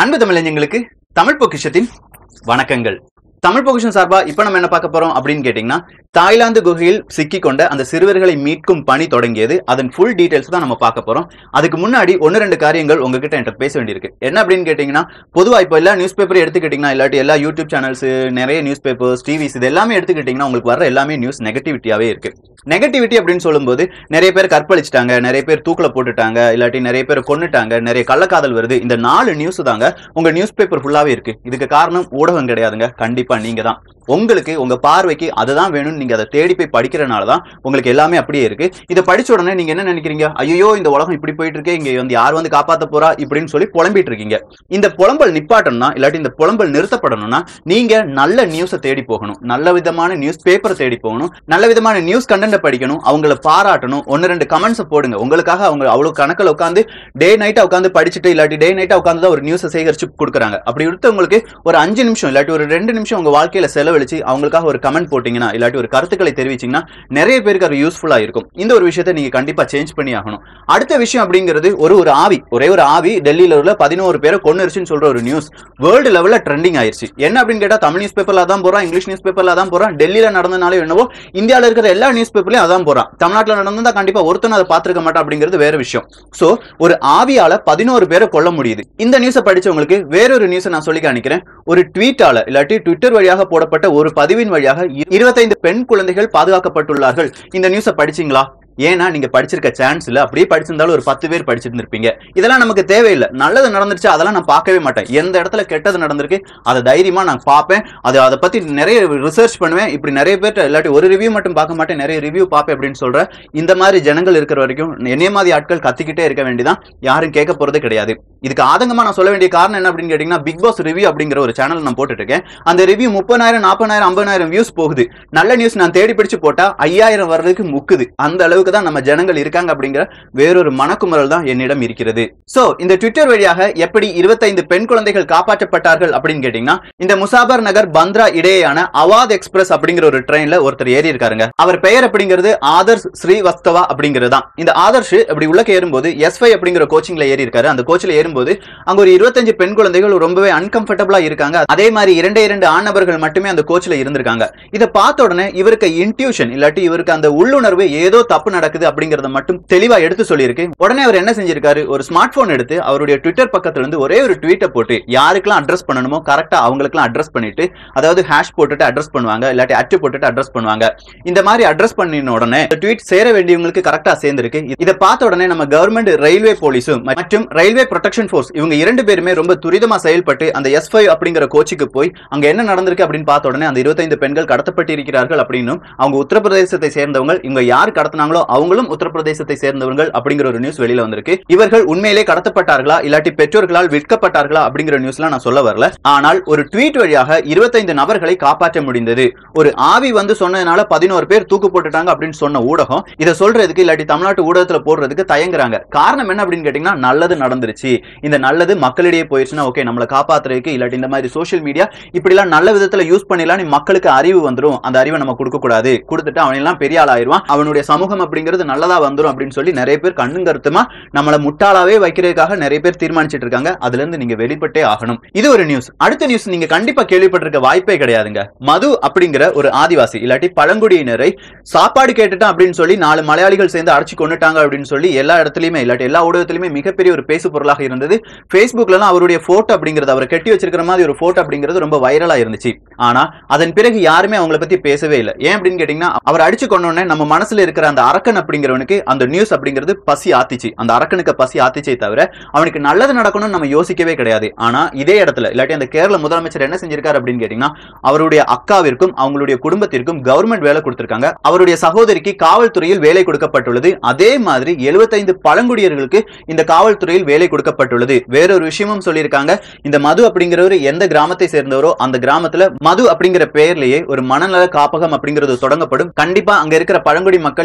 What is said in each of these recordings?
அன்பு தமிழஞ்சங்களுக்கு தமிழ் பொக்கிஷத்தின் வணக்கங்கள் தமிழ் பொக்கிஷன் சார்பா இப்ப நம்ம என்ன பார்க்க போறோம் அப்படின்னு கேட்டீங்கன்னா தாய்லாந்து குகையில் சிக்கிக் கொண்ட அந்த சிறுவர்களை மீட்கும் பணி தொடங்கியது அதன் ஃபுல் டீடைல்ஸ் தான் நம்ம பார்க்க போறோம் அதுக்கு முன்னாடி ஒன்னு ரெண்டு காரியங்கள் உங்ககிட்ட என்கிட்ட பேச வேண்டியிருக்கு என்ன அப்படின்னு கேட்டீங்கன்னா பொதுவா இப்போ எல்லா நியூஸ் பேப்பர் எடுத்துக்கிட்டீங்கன்னா இல்லாட்டி எல்லா யூடியூப் சேனல்ஸ் நிறைய நியூஸ் பேப்பர்ஸ் டிவிஸ் இது எல்லாமே எடுத்துக்கிட்டீங்கன்னா உங்களுக்கு வர எல்லாமே நியூஸ் நெகட்டிவிட்டியாவே இருக்கு நெகட்டிவிட்டி அப்படின்னு சொல்லும்போது நிறைய பேர் கற்பழிச்சிட்டாங்க நிறைய பேர் தூக்கில போட்டுட்டாங்க இல்லாட்டி நிறைய பேர் கொன்னுட்டாங்க நிறைய கள்ளக்காதல் வருது இந்த நாலு நியூஸ் தாங்க உங்க நியூஸ் பேப்பர் ஃபுல்லாவே இருக்கு இதுக்கு காரணம் ஊடகம் கிடையாதுங்க கண்டிப்பா நீங்க தான் உங்களுக்கு உங்க பார்வைக்கு அதுதான் வேணும்னு நீங்க அதை தேடி போய் படிக்கிறனால தான் உங்களுக்கு எல்லாமே அப்படியே இருக்கு இதை படிச்ச உடனே நீங்க என்ன நினைக்கிறீங்க ஐயோ இந்த உலகம் இப்படி போயிட்டு இருக்கு இங்க வந்து யார் வந்து காப்பாத்த போறா இப்படின்னு சொல்லி புலம்பிட்டு இருக்கீங்க இந்த புலம்பல் நிப்பாட்டணும்னா இல்லாட்டி இந்த புலம்பல் நிறுத்தப்படணும்னா நீங்க நல்ல நியூஸை தேடி போகணும் நல்ல விதமான நியூஸ் பேப்பரை தேடி போகணும் நல்ல விதமான நியூஸ் கண்டென்ட் படிக்கணும் அவங்கள பாராட்டணும் ஒன்னு ரெண்டு கமெண்ட்ஸ் போடுங்க உங்களுக்காக அவங்க அவ்வளவு கணக்கில் உட்காந்து டே நைட்டா உட்காந்து படிச்சுட்டு இல்லாட்டி டே நைட்டா உட்காந்து தான் ஒரு நியூஸை சேகரிச்சு கொடுக்குறாங்க அப்படி எடுத்தவங்களுக்கு ஒரு அஞ்சு நிமிஷம் இல்லாட்டி ஒரு ரெண்டு நிமிஷம் உங்க வாழ்க்கையில செலவழிச்சு அவங்களுக்காக ஒரு கமெண்ட் போட்டீங்கன்னா இல்லாட்டி ஒரு கருத்துக்களை தெரிவிச்சீங்கன்னா நிறைய பேருக்கு அது யூஸ்ஃபுல்லா இருக்கும் இந்த ஒரு விஷயத்தை நீங்க கண்டிப்பா சேஞ்ச் பண்ணி ஆகணும் அடுத்த விஷயம் அப்படிங்கிறது ஒரு ஒரு ஆவி ஒரே ஒரு ஆவி டெல்லியில உள்ள பதினோரு பேரை கொன்னுருச்சுன்னு சொல்ற ஒரு நியூஸ் வேர்ல்டு லெவல்ல ட்ரெண்டிங் ஆயிருச்சு என்ன அப்படின்னு கேட்டா தமிழ் நியூஸ் பேப்பர்ல தான் போறான் இங்கிலீஷ் நியூஸ் பேப்பர்ல தான் போறான் டெல்லியில நடந்தனாலே என்னவோ இந்தியாவில் இருக்கிற எல்லா நியூஸ் பேப்பர்லயும் அதான் போறான் தமிழ்நாட்டில் நடந்தா கண்டிப்பா ஒருத்தனும் அதை பார்த்திருக்க மாட்டான் அப்படிங்கிறது வேற விஷயம் சோ ஒரு ஆவியால பதினோரு பேரை கொல்ல முடியுது இந்த நியூஸை படிச்சவங்களுக்கு வேறொரு நியூஸை நான் சொல்லி காணிக்கிறேன் ஒரு ட்வீட்டால இல்லாட்டி ட்விட்டர் வழியாக போடப்பட்ட ஒரு பதிவின் வழியாக இரு- இருபத்தைந்து பெண் குழந்தைகள் பாதுகாக்கப்பட்டுள்ளார்கள் இந்த நியூஸை படிச்சீங்களா ஏன்னா நீங்க படிச்சிருக்க சான்ஸ் இல்ல அப்படியே படிச்சிருந்தாலும் ஒரு பத்து பேர் படிச்சிருந்திருப்பீங்க இதெல்லாம் நமக்கு தேவையில்லை நல்லது நடந்துருச்சு அதெல்லாம் நான் பார்க்கவே மாட்டேன் எந்த இடத்துல கெட்டது நடந்திருக்கு அதை தைரியமா நான் பார்ப்பேன் அது அதை பத்தி நிறைய ரிசர்ச் பண்ணுவேன் இப்படி நிறைய பேர்ட்ட இல்லாட்டி ஒரு ரிவ்யூ மட்டும் பார்க்க மாட்டேன் நிறைய ரிவ்யூ பார்ப்பேன் அப்படின்னு சொல்றேன் இந்த மாதிரி ஜனங்கள் இருக்கிற வரைக்கும் என்னைய மாதிரி ஆட்கள் கத்திக்கிட்டே இருக்க வேண்டியதான் யாரும் கேட்க போறது கிடையாது இதுக்கு ஆதங்கமா நான் சொல்ல வேண்டிய காரணம் என்ன அப்படின்னு கேட்டீங்கன்னா பிக் பாஸ் ரிவ்யூ அப்படிங்கிற ஒரு சேனல் நான் போட்டுட்டு இருக்கேன் அந்த ரிவ்யூ முப்பதாயிரம் நாற்பதாயிரம் ஐம்பதாயிரம் வியூஸ் போகுது நல்ல நியூஸ் நான் தேடி பிடிச்சு போட்டா ஐயாயிரம் வர்றதுக்கு முக்குது அந்த அளவுக்கு தான் நம்ம ஜனங்கள் இருக்காங்க அப்படிங்கிற வேறொரு மனக்குமுறல் தான் என்னிடம் இருக்கிறது சோ இந்த ட்விட்டர் வழியாக எப்படி இருபத்தைந்து பெண் குழந்தைகள் காப்பாற்றப்பட்டார்கள் அப்படின்னு கேட்டீங்கன்னா இந்த முசாபர் நகர் பந்த்ரா இடையேயான அவாத் எக்ஸ்பிரஸ் அப்படிங்கிற ஒரு ட்ரெயின்ல ஒருத்தர் ஏறி இருக்காருங்க அவர் பெயர் அப்படிங்கிறது ஆதர்ஷ் ஸ்ரீவஸ்தவா அப்படிங்கிறது தான் இந்த ஆதர்ஷ் இப்படி உள்ள ஏறும்போது எஸ் ஃபைவ் அப்படிங்கிற கோச்சிங்ல ஏறி இருக்காரு அந்த கோச்சில் ஏறும்போது அங்க ஒரு இருபத்தஞ்சு பெண் குழந்தைகள் ரொம்பவே அன்கம்ஃபர்டபுளா இருக்காங்க அதே மாதிரி இரண்டே இரண்டு ஆண் நபர்கள் மட்டுமே அந்த கோச்சில் இருந்திருக்காங்க இதை பார்த்த உடனே இவருக்கு இன்ட்யூஷன் இல்லாட்டி இவருக்கு அந்த உள்ளுணர்வு ஏதோ தப்பு நடக்குது அப்படிங்கறத மட்டும் தெளிவா எடுத்து சொல்லியிருக்கு உடனே அவர் என்ன செஞ்சிருக்காரு ஒரு ஸ்மார்ட் போன் எடுத்து அவருடைய ட்விட்டர் பக்கத்துல இருந்து ஒரே ஒரு ட்வீட்டை போட்டு யாருக்கெல்லாம் அட்ரஸ் பண்ணணுமோ கரெக்டா அவங்களுக்குலாம் அட்ரஸ் பண்ணிட்டு அதாவது ஹேஷ் போட்டுட்டு அட்ரஸ் பண்ணுவாங்க இல்லாட்டி அச்சு போட்டுட்டு அட்ரஸ் பண்ணுவாங்க இந்த மாதிரி அட்ரஸ் பண்ணின உடனே ட்வீட் சேர வேண்டியவங்களுக்கு கரெக்டா சேர்ந்திருக்கு இதை பார்த்த உடனே நம்ம கவர்மெண்ட் ரயில்வே போலீஸும் மற்றும் ரயில்வே ப்ரொடெக்ஷன் ஃபோர்ஸ் இவங்க இரண்டு பேருமே ரொம்ப துரிதமா செயல்பட்டு அந்த எஸ் ஃபைவ் அப்படிங்கிற கோச்சுக்கு போய் அங்க என்ன நடந்திருக்கு அப்படின்னு பார்த்த உடனே அந்த இருபத்தைந்து பெண்கள் கடத்தப்பட்டு இருக்கிறார்கள் அப்படின்னும் அவங்க உத்தரப்பிரதேசத்தை சேர்ந்தவங்க இவங்க யார் கடத்தினாங்களோ அவங்களும் உத்தரப்பிரதேசத்தை சேர்ந்தவர்கள் அப்படிங்கிற ஒரு நியூஸ் வெளியில வந்திருக்கு இவர்கள் உண்மையிலே கடத்தப்பட்டார்களா இல்லாட்டி பெற்றோர்களால் விற்கப்பட்டார்களா அப்படிங்கிற நியூஸ்லாம் நான் சொல்ல வரல ஆனால் ஒரு ட்வீட் வழியாக இருபத்தைந்து நபர்களை காப்பாற்ற முடிந்தது ஒரு ஆவி வந்து சொன்னதுனால பதினோரு பேர் தூக்கு போட்டுட்டாங்க அப்படின்னு சொன்ன ஊடகம் இதை சொல்றதுக்கு இல்லாட்டி தமிழ்நாட்டு ஊடகத்துல போடுறதுக்கு தயங்குறாங்க காரணம் என்ன அப்படின்னு கேட்டீங்கன்னா நல்லது நடந்துருச்சு இந்த நல்லது மக்களிடையே போயிருச்சுன்னா ஓகே நம்மளை காப்பாத்துறதுக்கு இல்லாட்டி இந்த மாதிரி சோஷியல் மீடியா இப்படிலாம் நல்ல விதத்துல யூஸ் பண்ணிடலாம் நீ மக்களுக்கு அறிவு வந்துரும் அந்த அறிவை நம்ம கொடுக்க கூடாது கொடுத்துட்டு அவன் எல்லாம் பெரிய ஆள் ஆயிருவான் அவனுடைய சமூகம் அப்படிங்கிறது நல்லதா வந்துரும் அப்படின்னு சொல்லி நிறைய பேர் கண்ணும் கருத்துமா நம்மள முட்டாளாவே வைக்கிறதுக்காக நிறைய பேர் தீர்மானிச்சிட்டு இருக்காங்க அதுல இருந்து நீங்க வெளிப்பட்டே ஆகணும் இது ஒரு நியூஸ் அடுத்த நியூஸ் நீங்க கண்டிப்பா கேள்விப்பட்டிருக்க வாய்ப்பே கிடையாதுங்க மது அப்படிங்கிற ஒரு ஆதிவாசி இல்லாட்டி பழங்குடியினரை சாப்பாடு கேட்டுட்டான் அப்படின்னு சொல்லி நாலு மலையாளிகள் சேர்ந்து அடிச்சு கொண்டுட்டாங்க அப்படின்னு சொல்லி எல்லா இடத்துலயுமே இல்லாட்டி எல்லா ஊடகத்திலுமே மிகப்பெரிய ஒரு பேசு பொருளாக இருந்தது Facebookலலாம் அவருடைய போட்டோ அப்படிங்கிறது அவரை கட்டி வச்சிருக்கிற மாதிரி ஒரு போட்டோ அப்படிங்கிறது ரொம்ப வைரலா இருந்துச்சு ஆனா அதன் பிறகு யாருமே அவங்கள பத்தி பேசவே இல்லை ஏன் அப்படின்னு கேட்டீங்கன்னா அவர் அடிச்சு கொண்டோடனே நம்ம மனசுல இருக்கிற அந்த அரக்கன் அப்படிங்கிறவனுக்கு அந்த நியூஸ் அப்படிங்கிறது பசி ஆத்திச்சு அந்த அரக்கனுக்கு பசி ஆத்திச்சே தவிர அவனுக்கு நல்லது நடக்கணும்னு நம்ம யோசிக்கவே கிடையாது ஆனா இதே இடத்துல இல்லாட்டி அந்த கேரள முதலமைச்சர் என்ன செஞ்சிருக்காரு அப்படின்னு கேட்டீங்கன்னா அவருடைய அக்காவிற்கும் அவங்களுடைய குடும்பத்திற்கும் கவர்மெண்ட் வேலை கொடுத்திருக்காங்க அவருடைய சகோதரிக்கு காவல்துறையில் வேலை கொடுக்கப்பட்டுள்ளது அதே மாதிரி 75 பழங்குடியர்களுக்கு இந்த காவல்துறையில் வேலை கொடுக்கப்பட்டுள்ளது வேறொரு விஷயமும் சொல்லியிருக்காங்க இந்த மது அப்படிங்கிறவர் எந்த கிராமத்தை சேர்ந்தவரோ அந்த கிராமத்துல மது அப்படிங்கிற பெயர்லயே ஒரு மனநல காப்பகம் அப்படிங்கிறது தொடங்கப்படும் கண்டிப்பா அங்க இருக்கிற பழங்குடி மக்கள் இனிமே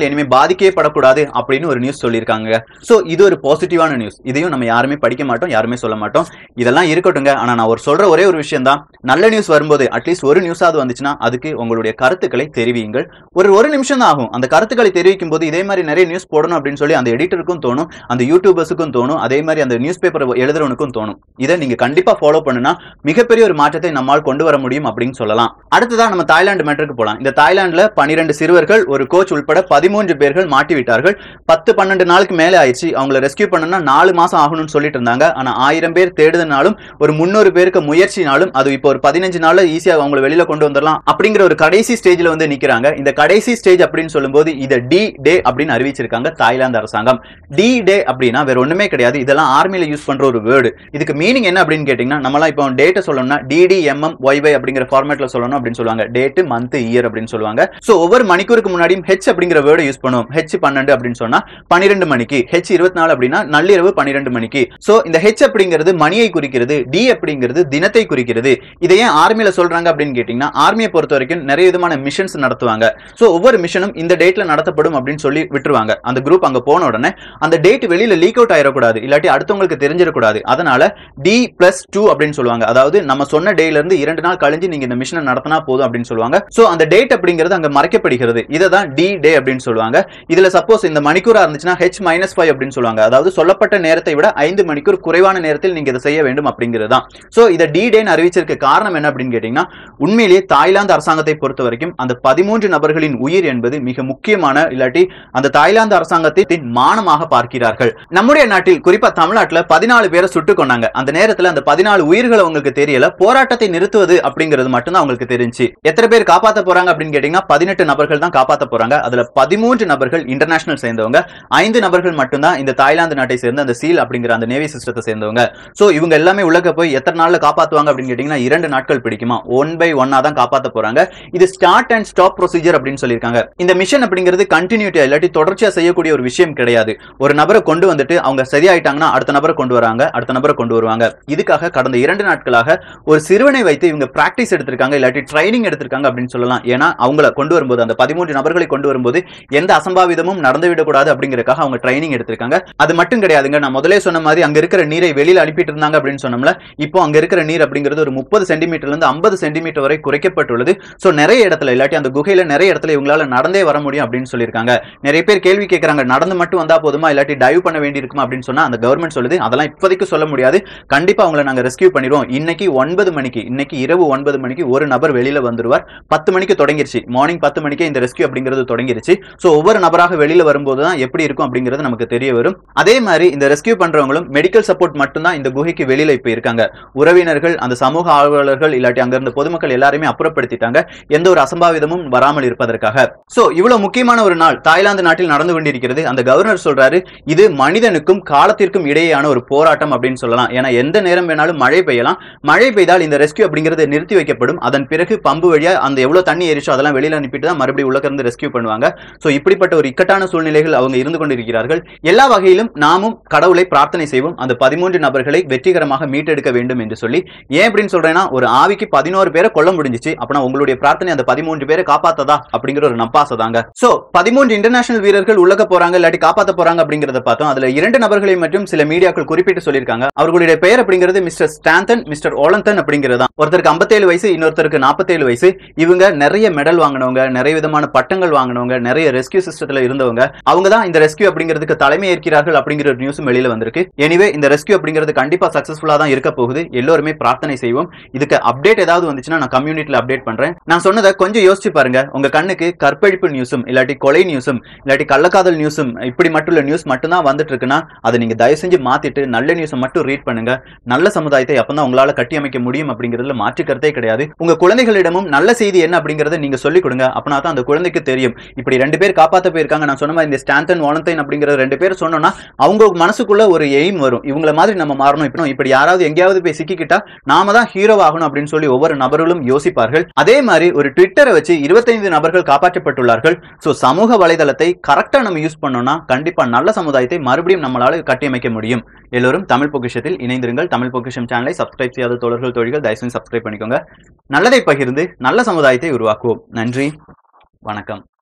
பாதிக்கவே படக்கூடாது அப்படின்னு ஒரு நியூஸ் சொல்லியிருக்காங்க சோ இது ஒரு பாசிட்டிவான நியூஸ் இதையும் நம்ம யாருமே படிக்க மாட்டோம் யாருமே சொல்ல மாட்டோம் இதெல்லாம் இருக்கட்டுங்க ஆனா நான் ஒரு சொல்ற ஒரே ஒரு விஷயம் தான் நல்ல நியூஸ் வரும்போது அட்லீஸ்ட் ஒரு நியூஸாவது வந்துச்சுன்னா அதுக்கு உங்களுடைய கருத்துக்களை தெரிவியுங்கள் ஒரு ஒரு நிமிஷம் தான் ஆகும் அந்த கருத்துக்களை தெரிவிக்கும் போது இதே மாதிரி நிறைய நியூஸ் போடணும் அப்படின்னு சொல்லி அந்த எடிட்டருக்கும் தோணும் அந்த யூடியூபர்ஸுக்கும் தோணும் அதே மாதிரி அந்த நியூஸ் பேப்பர் எழுதுறவனுக்கும் தோணும் இதை நீங்க கண்டிப்பா ஃபாலோ பண்ணுனா மிகப்பெரிய ஒரு மாற்றத்தை நம்மால் கொண்டு வர முடியும் அப்படின்னு சொல்லலாம் அடுத்ததா நம்ம தாய்லாந்து மேட்டருக்கு போலாம் இந்த தாய்லாந்துல பனிரெண்டு சிறுவர்கள் ஒரு கோச் உட்பட பதிமூன்று பேர்கள் மாட்டி விட்டார்கள் பத்து பன்னெண்டு நாளுக்கு மேலே ஆயிடுச்சு அவங்கள ரெஸ்கியூ பண்ணணும்னா நாலு மாசம் ஆகணும்னு சொல்லிட்டு இருந்தாங்க ஆனா ஆயிரம் பேர் தேடுதனாலும் ஒரு முன்னூறு பேருக்கு முயற்சினாலும் அது இப்போ ஒரு பதினஞ்சு நாள்ல ஈஸியா அவங்கள வெளியில கொண்டு வந்துடலாம் அப்படிங்கிற ஒரு கடைசி ஸ்டேஜ்ல வந்து நிக்கிறாங்க இந்த கடைசி ஸ்டேஜ் அப்படின்னு சொல்லும்போது இதை டி டே அப்படின்னு அறிவிச்சிருக்காங்க தாய்லாந்து அரசாங்கம் டி டே அப்படின்னா வேற ஒண்ணுமே கிடையாது இதெல்லாம் ஆர்மியில யூஸ் பண்ற ஒரு வேர்டு இதுக்கு மீனிங் என்ன அப்படின்னு கேட்டீங்கன்னா நம்மளாம் இப்போ டேட்டை சொல்லணும்னா டிடி எம்எம் ஒய்வை அப்படிங்கிற ஃபார்மேட்ல சொல்லணும் அப்படின்னு சொல்லுவாங்க டேட் மந்த் இயர் அப்படின்னு சொல்லுவாங்க சோ ஒவ்வொரு மணிக்கூருக்கு முன்னாடியும் ஹெச் அப்படிங்கிற வேர்டு யூஸ் பண்ணுவோம் ஹெச் பன்னெண்டு அப்படின்னு சொன்னா பன்னிரெண்டு மணிக்கு ஹெச் இருபத்தி நாலு அப்படின்னா நள்ளிரவு பன்னிரெண்டு மணிக்கு சோ இந்த ஹெச் அப்படிங்கிறது மணியை குறிக்கிறது டி அப்படிங்கிறது தினத்தை குறிக்கிறது இதை ஏன் ஆர்மியில சொல்றாங்க அப்படின்னு கேட்டீங்கன்னா ஆர்மியை பொறுத்த வரைக்கும் நிறைய விதமான மிஷன்ஸ் நடத்துவாங்க சோ ஒவ்வொரு மிஷனும் இந்த டேட்ல நடத்தப்படும் அப்படின்னு சொல்லி விட்டுருவாங்க அந்த குரூப் அங்க போன உடனே அந்த டேட் வெளியில லீக் அவுட் ஆயிடக்கூடாது இல்லாட்டி அடுத்தவங்களுக்கு தெரிஞ்சிடக்கூடாது அதனால டி பிளஸ் டூ அப்படின்னு சொல்லுவாங்க அதாவது நம்ம சொன்ன டேல இருந்து இரண்டு நாள் கழிஞ்சு நீங்க இந்த மிஷனை நடத்தினா போதும் அப்படின்னு சொல்லுவாங்க சோ அந்த டேட் அப்படிங்கிறது அங்க மறைக்கப்படுகிறது இதை தான் டி டே அப்படின்னு சொல்லுவாங்க இதுல சப்போஸ் இந்த மணிக்கூரா இருந்துச்சுன்னா ஹெச் மைனஸ் ஃபைவ் அப்படின்னு சொல்லுவாங்க அதாவது சொல்லப்பட்ட நேரத்தை விட ஐந்து மணிக்கூர் குறைவான நேரத்தில் நீங்க இதை செய்ய வேண்டும் அப்படிங்கிறது தான் சோ இதை டி டேன்னு அறிவிச்சிருக்க காரணம் என்ன அப்படின்னு கேட்டீங்கன்னா உண்மையிலேயே தாய்லாந்து அரசாங்கத்தை பொறுத்த வரைக்கும் அந்த பதிமூன்று நபர்களின் உயிர் என்பது மிக முக்கியமான இல்லாட்டி அந்த தாய்லாந்து அரசாங்கத்தின் மானமாக பார்க்கிறார்கள் நம்முடைய நாட்டில் குறிப்பா தமிழ்நாட்டுல பதினாலு பேரை சுட்டுக் கொண்டாங்க அந்த நேரத்துல அந்த பதினாலு உயிர்கள் அவங்களுக்கு தெரியல போராட்டத்தை நிறுத்துவது அப்படிங்கிறது மட்டும்தான் அவங்களுக்கு தெரிஞ்சு எத்தனை பேர் காப்பாத்த போறாங்க அப்படின்னு கேட்டீங்கன்னா பதினெட்டு நபர்கள் தான் காப்பாத்த போறாங்க அதுல பதிமூன்று நபர்கள் இன்டர்நேஷனல் சேர்ந்தவங்க ஐந்து நபர்கள் மட்டும்தான் இந்த தாய்லாந்து நாட்டை சேர்ந்த அந்த சீல் அப்படிங்கிற அந்த நேவி சிஸ்டத்தை சேர்ந்தவங்க சோ இவங்க எல்லாமே உலக போய் எத்தனை நாள்ல காப்பாத்துவாங்க அப்படின்னு கேட்டீங்கன்னா இரண்டு நாட்கள் பிடிக்குமா ஒன் பை ஒன்னா தான் காப்பாத்த போறாங்க இது ஸ்டார்ட் அண்ட் ஸ்டாப் ப்ரொசீஜர் அப்படின்னு சொல்லியிருக்காங்க இந்த மிஷன் அப்படிங்கிறது கண்டினியூட்டியா இல்லாட்டி தொடர்ச்சியா செய்யக்கூடிய ஒரு விஷயம் கிடையாது ஒரு நபரை கொண்டு வந்துட்டு அவங்க சரியாயிட்டாங்கன்னா அடுத்த நபரை கொண்டு வராங்க அடுத்த நபரை கொண்டு வருவாங்க இதுக்காக கடந்த இரண்டு நாட்களாக ஒரு சிறுவனை வைத்து இவங்க பிராக்டிஸ் எடுத்திருக்காங்க இல்லாட்டி ட்ரைனிங் எடுத்திருக்காங்க அப்படின்னு சொல்லலாம் ஏன்னா அவங்கள கொண்டு வரும்போது அந்த பதிமூன்று நபர்களை கொண்டு வரும்போது எந்த அசம்பாவிதமும் நடந்துவிடக்கூடாது அப்படிங்கறதுக்காக அவங்க ட்ரைனிங் எடுத்திருக்காங்க அது மட்டும் கிடையாதுங்க நான் முதலே சொன்ன மாதிரி அங்க இருக்கிற நீரை வெளியில அனுப்பிட்டு இருந்தாங்க அப்படின்னு சொன்னோம்ல இப்போ அங்க இருக்கிற நீர் அப்படிங்கிறது ஒரு முப்பது சென்டிமீட்டர்ல இருந்து ஐம்பது சென்டிமீட்டர் வரை குறைக்கப்பட்டுள்ளது சோ நிறைய இடத்துல இல்லாட்டி அந்த குகையில நிறைய இடத்துல இவங்களால நடந்தே வர முடியும் அப்படின்னு சொல்லியிருக்காங்க நிறைய பேர் கேள்வி கேட்கறாங்க நடந்து மட்டும் வந்தா போதுமா இல்லாட்டி டைவ் பண்ண வேண்டி இருக்குமா அப்படின்னு சொன்னா அந்த கவர்மெண்ட் சொல்லுது அதெல்லாம் இப்போதைக்கு சொல்ல முடியாது கண்டிப்பா அவங்களை நாங்க ரெஸ்கியூ பண்ணிடுவோம் இன்னைக்கு ஒன்பது மணிக்கு இன்னைக்கு இரவு ஒன்பது மணிக்கு ஒரு நபர் வெளியில வந்துருவார் பத்து மணிக்கு தொடங்கிருச்சு மார்னிங் பத்து மணிக்கு இந்த ரெஸ்கியூ அப்படிங்கிறது தொடங்கிருச்சு சோ ஒவ்வொரு நபராக வெளியில வரும்போது தான் எப்படி இருக்கும் அப்படிங்கிறது நமக்கு தெரிய வரும் அதே மாதிரி இந்த ரெஸ்கியூ பண்றவங்களும் மெடிக்கல் சப்போர்ட் மட்டும் தான் இந்த குகைக்கு வெளியில இப்ப இருக்காங்க உறவினர்கள் அந்த சமூக ஆர்வலர்கள் இல்லாட்டி அங்க இருந்த பொதுமக்கள் எல்லாருமே அப்புறப்படுத்திட்டாங்க எந்த ஒரு அசம்பாவிதமும் வராமல் இருப்பதற்காக சோ இவ்வளவு முக்கியமான ஒரு நாள் தாய்லாந்து நாட்டில் நடந்து கொண்டிருக்கிறது அந்த கவர்னர் சொல்றாரு இது மனிதனுக்கும் காலத்திற்கும் இடையேயான ஒரு போராட்டம் அப்படின்னு சொல்லலாம் ஏன்னா எந்த நேரம் வேணாலும் மழை பெய்யலாம் மழை பெய்தால் இந்த ரெஸ்கியூ அப்படிங்கிறது நிறுத்தி வைக்கப்படும் அதன் பிறகு பம்பு வழியா அந்த எவ்வளவு தண்ணி ஏறிச்சோ அதெல்லாம் வெளியில அனுப்பிட்டு தான் மறுபடியும் உள்ள இருந்து ரெஸ்கியூ பண்ணுவாங்க சோ இப்படிப்பட்ட ஒரு இக்கட்டான சூழ்நிலைகள் அவங்க இருந்து கொண்டிருக்கிறார்கள் எல்லா வகையிலும் நாமும் கடவுளை பிரார்த்தனை செய்வோம் அந்த பதிமூன்று நபர்களை வெற்றிகரமாக மீட்டெடுக்க வேண்டும் என்று சொல்லி ஏன் அப்படின்னு சொல்றேன்னா ஒரு ஆவிக்கு பதினோரு பேரை கொல்ல முடிஞ்சிச்சு அப்படின்னா உங்களுடைய பிரார்த்தனை அந்த பதிமூன்று பேரை காப்பாத்ததா அப்படிங்கிற ஒரு நப்பாசை தாங்க சோ பதிமூன்று இன்டர்நேஷனல் வீரர்கள் உள்ளக போறாங்க இல்லாட்டி காப்பாத்த போறாங்க அப்படிங்கறத பார்த்தோம் அதுல இரண்டு நபர்களை மற்றும் சில மீடியாக்கள் குறிப்பிட்டு சொல்லியிருக்காங்க அவர்களுடைய பெயர் அப்படிங்கிறது மிஸ்டர் ஸ்டாந்தன் மிஸ்டர் ஓலந்தன் அப்படிங்கிறது தான் ஒருத்தருக்கு 57 வயசு இன்னொருத்தருக்கு 47 வயசு இவங்க நிறைய மெடல் வாங்கினவங்க நிறைய விதமான பட்டங்கள் வாங்கினவங்க நிறைய ரெஸ்கியூ சிஸ்டத்துல இருந்தவங்க அவங்க தான் இந்த ரெஸ்கியூ அப்படிங்கிறதுக்கு தலைமை ஏற்கிறார்கள் அப்படிங்கிற ஒரு நியூஸும் வெளியில வந்திருக்கு எனிவே இந்த ரெஸ்கியூ அப்படிங்கிறது கண்டிப்பா சக்சஸ்ஃபுல்லா தான் இருக்க போகுது எல்லோருமே பிரார்த்தனை செய்வோம் இதுக்கு அப்டேட் ஏதாவது வந்துச்சுன்னா நான் கம்யூனிட்டில அப்டேட் பண்றேன் நான் சொன்னதை கொஞ்சம் யோசிச்சு பாருங்க உங்க கண்ணுக்கு கற்பழிப்பு நியூஸும் இல்லாட்டி கொலை நியூஸும் இல்லாட்டி கள்ளக்காதல் நியூஸும் இப்படி மட்டும் உள்ள நியூஸ் மட்டும் தான் வந்துட்டு இருக்குன்னா அதை நீங்க தயவு செஞ்சு மாத்திட்டு நல்ல நியூஸை மட்டும் ரீட் பண்ணுங்க நல்ல சமுதாயத்தை அப்பதான் உங்களால கட்டியமைக்க முடியும் அப்படிங்கிறதுல மாற்று கருத்தே கிடையாது உங்க குழந்தைகளிடமும் நல்ல செய்தி என்ன அப்படிங்கறத நீங்க சொல்லிக் கொடுங்க அப்பனா தான் அந்த குழந்தைக்கு தெரியும் இப்படி ரெண்டு பேர் காப்பாத்த போயிருக்காங்க நான் சொன்ன மாதிரி இந்த ஸ்டாந்தன் வாலந்தைன் அப்படிங்கிற ரெண்டு பேர் சொன்னோம்னா அவங்க மனசுக்குள்ள ஒரு எய்ம் வரும் இவங்கள மாதிரி நம்ம மாறணும் இப்போ இப்படி யாராவது எங்கேயாவது போய் சிக்கிக்கிட்டா நாம தான் ஹீரோ ஆகணும் அப்படின்னு சொல்லி ஒவ்வொரு நபர்களும் யோசிப்பார்கள் அதே மாதிரி ஒரு ட்விட்டரை வச்சு இருபத்தைந்து நபர்கள் காப்பாற்றப்பட்டுள்ளார்கள் சோ சமூக வலைதளத்தை கரெக்டா நம்ம யூஸ் பண்ணோம்னா கண்டிப்பா நல்ல சமுதாயத்தை மறுபடியும் நம்மளால கட்டியமைக்க முடியும் எல்லோரும் தமிழ் பொக்கிஷத்தில் இணைந்திருங்கள் தமிழ் பொக்கிஷம் சேனலை சப்ஸ்கிரைப் செய்யாத தோழர்கள் தோழிகள் தயவுசெய்து சப்ஸ்கிரைப் பண்ணிக்கோங்க நல்லதை பகிர்ந்து நல்ல சமுதாயத்தை உருவாக்குவோம் நன்றி வணக்கம்